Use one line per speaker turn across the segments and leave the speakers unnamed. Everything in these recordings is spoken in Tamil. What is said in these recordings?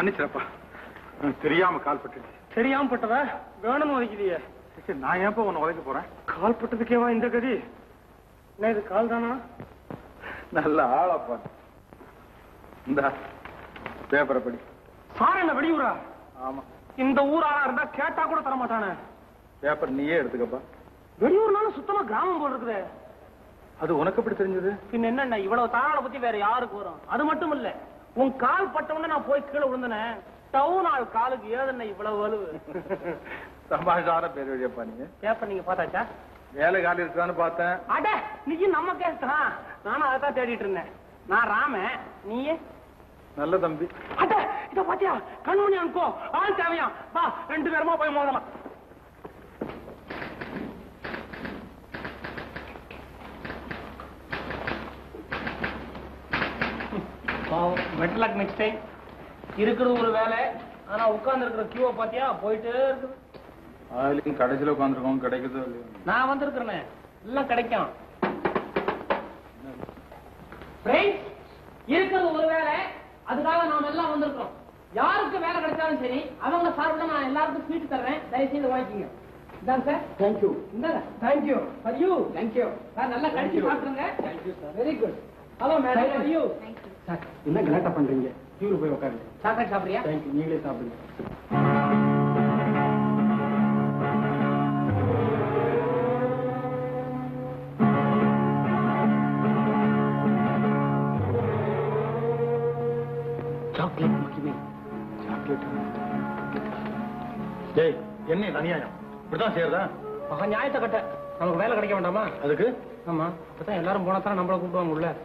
மன்னிச்சிடப்பா தெரியாம கால் பட்டுச்சு
தெரியாம பட்டதா வேணும்னு உதைக்குதியே
சரி, நான் ஏன்ப்பா உன்னை உதைக்க போறேன்
கால் பட்டதுக்கேவா இந்த கதி என்ன இது கால் தானா
நல்ல ஆளாப்பா இந்த பேப்பரை படி
சார் என்ன வெளியூரா
ஆமா
இந்த ஊராளா இருந்தா கேட்டா கூட தர மாட்டானே
பேப்பர் நீயே எடுத்துக்கப்பா
வெளியூர்னாலும் சுத்தமா கிராமம் போல் இருக்குதே
அது உனக்கு எப்படி தெரிஞ்சது
பின் என்னண்ணா இவ்வளவு தாராள பத்தி வேற யாருக்கு வரும் அது மட்டும் இல்ல உன் கால் பட்ட உடனே நான் போய் கீழே விழுந்தனே டவுன் ஆள் காலுக்கு ஏதண்ணா இவ்வளவு வலுவு
சமாளிச்சார பேர் வழியப்பா நீங்க
பேப்பர் நீங்க பார்த்தாச்சா
வேலை காலி இருக்கான்னு பார்த்தேன்
அட நீ நம்ம கேஸ் தான் நானும் அதை தான் தேடிட்டு இருந்தேன் நான் ராம நீயே
நல்ல தம்பி
அட இத பாத்தியா கண்மணி அனுக்கோ ஆள் தேவையா வா ரெண்டு பேருமா போய் மோதலாம் மெட்லாக் நெக்ஸ்ட் டைம் இருக்கிறது ஒரு வேலை ஆனா உட்கார்ந்து இருக்கிற கியூவை பாத்தியா போயிட்டே இருக்குது
அதுலயும் கடைசியில உட்காந்துருக்கோம் கிடைக்குதோ இல்லையோ
நான் வந்திருக்கிறேனே எல்லாம் கிடைக்கும் Friends, இருக்கிறது ஒரு வேலை அதுக்காக நாம எல்லாம் வந்திருக்கிறோம் யாருக்கு வேலை கிடைச்சாலும் சரி அவங்க சார்பில் நான் எல்லாருக்கும் ஸ்வீட் தர்றேன் தயவு செய்து வாங்கிக்கோங்க இந்தாங்க சார் தேங்க்யூ இந்தாங்க thank you for you thank you sir நல்லா கடிச்சு சாப்பிடுங்க thank you sir very good hello madam for you
sir என்ன கலாட்டா பண்றீங்க கியூல போய் உட்காருங்க
சாக்லேட் சாப்பிடுறியா
தேங்க்யூ நீங்களே சாப்பிடுங்க
சாக்லேட் மகிமை
டேய் என்ன இது அநியாயம் இப்படிதான் செய்யறதா
மகா நியாயத்தை கட்ட நமக்கு வேலை கிடைக்க வேண்டாமா
அதுக்கு
ஆமா அப்பதான் எல்லாரும் போனா தானே நம்மள கூப்பிடுவாங்க உள்ள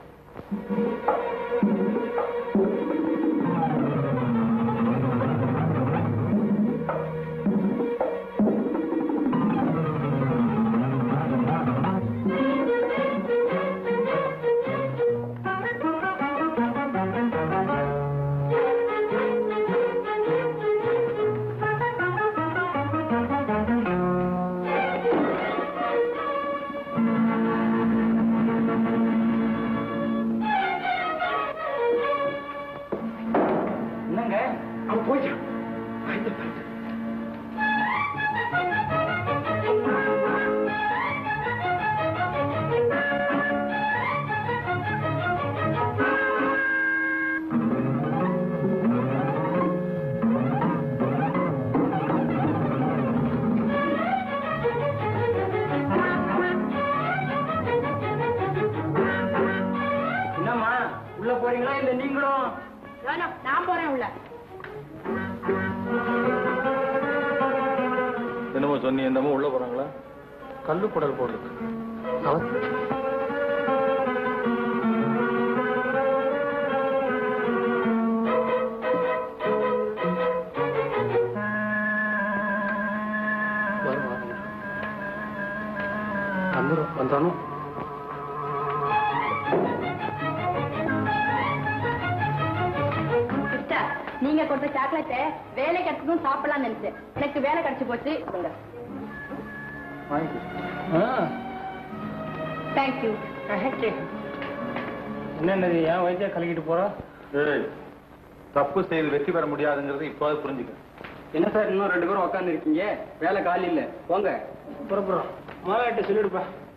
என்னங்க அவன் போயிட்டான் என்னம்மா உள்ள போறீங்களா இல்ல நீங்களும்
வேணாம் நான் போறேன் உள்ள
என்னமோ சொன்னி என்னமோ உள்ள போறாங்களா
கல்லு குடல் போடுறது அவர் வந்துடும் வந்தானோ
சிஸ்டர் நீங்க கொடுத்த சாக்லேட்டை வேலை கிடைச்சதும் சாப்பிடலாம்னு நினைச்சேன் எனக்கு வேலை கிடைச்சு போச்சு கொடுங்க தேங்க்யூ
என்னது ஏன் வயசே கலக்கிட்டு போறா
ஏய் தப்பு செய்து வெற்றி பெற முடியாதுங்கிறது இப்போது புரிஞ்சுக்க
என்ன சார் இன்னும் ரெண்டு பேரும் உட்கார்ந்து இருக்கீங்க வேலை காலி இல்ல போங்க
புறப்புறோம் முதலாட்ட சொல்லிடுப்பா